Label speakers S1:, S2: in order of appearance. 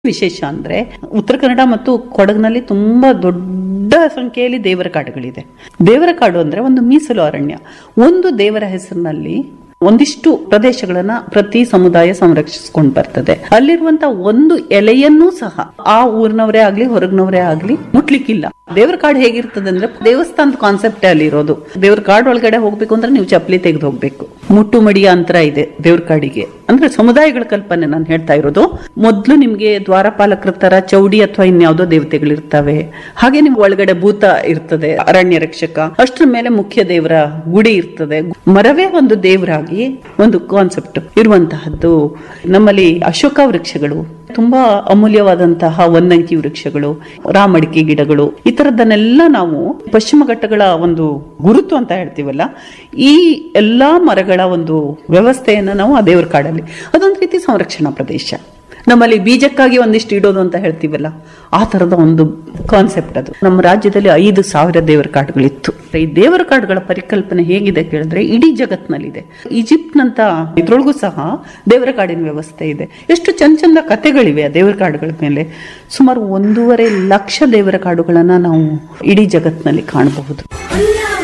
S1: ವಿಶೇಷ ಅಂದ್ರೆ ಉತ್ತರ ಕನ್ನಡ ಮತ್ತು ಕೊಡಗಿನಲ್ಲಿ ತುಂಬಾ ದೊಡ್ಡ ಸಂಖ್ಯೆಯಲ್ಲಿ ದೇವರ ಕಾಡುಗಳಿದೆ ದೇವರ ಕಾಡು ಅಂದ್ರೆ ಒಂದು ಮೀಸಲು ಅರಣ್ಯ ಒಂದು ದೇವರ ಹೆಸರಿನಲ್ಲಿ ಒಂದಿಷ್ಟು ಪ್ರದೇಶಗಳನ್ನ ಪ್ರತಿ ಸಮುದಾಯ ಸಂರಕ್ಷಿಸ್ಕೊಂಡು ಬರ್ತದೆ ಅಲ್ಲಿರುವಂತ ಒಂದು ಎಲೆಯನ್ನೂ ಸಹ ಆ ಊರಿನವರೇ ಆಗ್ಲಿ ಹೊರಗಿನವರೇ ಆಗ್ಲಿ ಮುಟ್ಲಿಕ್ಕಿಲ್ಲ ದೇವರ ಕಾಡು ಹೇಗಿರ್ತದೆ ಅಂದ್ರೆ ದೇವಸ್ಥಾನದ ಕಾನ್ಸೆಪ್ಟ್ ಅಲ್ಲಿ ಇರೋದು ದೇವ್ರ ಕಾಡು ಒಳಗಡೆ ಹೋಗ್ಬೇಕು ಅಂದ್ರೆ ನೀವು ಚಪ್ಪಲಿ ತೆಗೆದು ಹೋಗ್ಬೇಕು ಮುಟ್ಟು ಮಡಿಯ ಅಂತರ ಇದೆ ದೇವ್ರ ಕಾಡಿಗೆ ಅಂದ್ರೆ ಸಮುದಾಯಗಳ ಕಲ್ಪನೆ ನಾನು ಹೇಳ್ತಾ ಇರೋದು ಮೊದ್ಲು ನಿಮ್ಗೆ ದ್ವಾರಪಾಲಕರ ತರ ಚೌಡಿ ಅಥವಾ ಇನ್ಯಾವುದೋ ದೇವತೆಗಳಿರ್ತವೆ ಹಾಗೆ ನಿಮ್ ಒಳಗಡೆ ಭೂತ ಇರ್ತದೆ ಅರಣ್ಯ ರಕ್ಷಕ ಅಷ್ಟ್ರ ಮೇಲೆ ಮುಖ್ಯ ದೇವರ ಗುಡಿ ಇರ್ತದೆ ಮರವೇ ಒಂದು ದೇವರಾಗಿ ಒಂದು ಕಾನ್ಸೆಪ್ಟ್ ಇರುವಂತಹದ್ದು ನಮ್ಮಲ್ಲಿ ಅಶೋಕ ವೃಕ್ಷಗಳು ತುಂಬಾ ಅಮೂಲ್ಯವಾದಂತಹ ವನ್ನಂಕಿ ವೃಕ್ಷಗಳು ರಾಮಡಿಕೆ ಗಿಡಗಳು ಈ ತರದನ್ನೆಲ್ಲ ನಾವು ಪಶ್ಚಿಮ ಘಟ್ಟಗಳ ಒಂದು ಗುರುತು ಅಂತ ಹೇಳ್ತೀವಲ್ಲ ಈ ಎಲ್ಲಾ ಮರಗಳ ಒಂದು ವ್ಯವಸ್ಥೆಯನ್ನ ನಾವು ಆ ದೇವರ ಕಾಡಲ್ಲಿ ಅದೊಂದು ರೀತಿ ಸಂರಕ್ಷಣಾ ಪ್ರದೇಶ ನಮ್ಮಲ್ಲಿ ಬೀಜಕ್ಕಾಗಿ ಒಂದಿಷ್ಟು ಇಡೋದು ಅಂತ ಹೇಳ್ತೀವಲ್ಲ ಆ ತರದ ಒಂದು ಕಾನ್ಸೆಪ್ಟ್ ಅದು ನಮ್ಮ ರಾಜ್ಯದಲ್ಲಿ ಐದು ಸಾವಿರ ದೇವರ ಕಾಡುಗಳಿತ್ತು ಈ ದೇವರ ಕಾಡುಗಳ ಪರಿಕಲ್ಪನೆ ಹೇಗಿದೆ ಕೇಳಿದ್ರೆ ಇಡೀ ಜಗತ್ನಲ್ಲಿದೆ ಈಜಿಪ್ಟ್ನಂತ ಇದ್ರೊಳಗೂ ಸಹ ದೇವರ ಕಾಡಿನ ವ್ಯವಸ್ಥೆ ಇದೆ ಎಷ್ಟು ಚಂದ ಚಂದ ಕಥೆಗಳಿವೆ ಆ ದೇವರ ಕಾಡುಗಳ ಮೇಲೆ ಸುಮಾರು ಒಂದೂವರೆ ಲಕ್ಷ ದೇವರ ಕಾಡುಗಳನ್ನ ನಾವು ಇಡೀ ಜಗತ್ನಲ್ಲಿ ಕಾಣಬಹುದು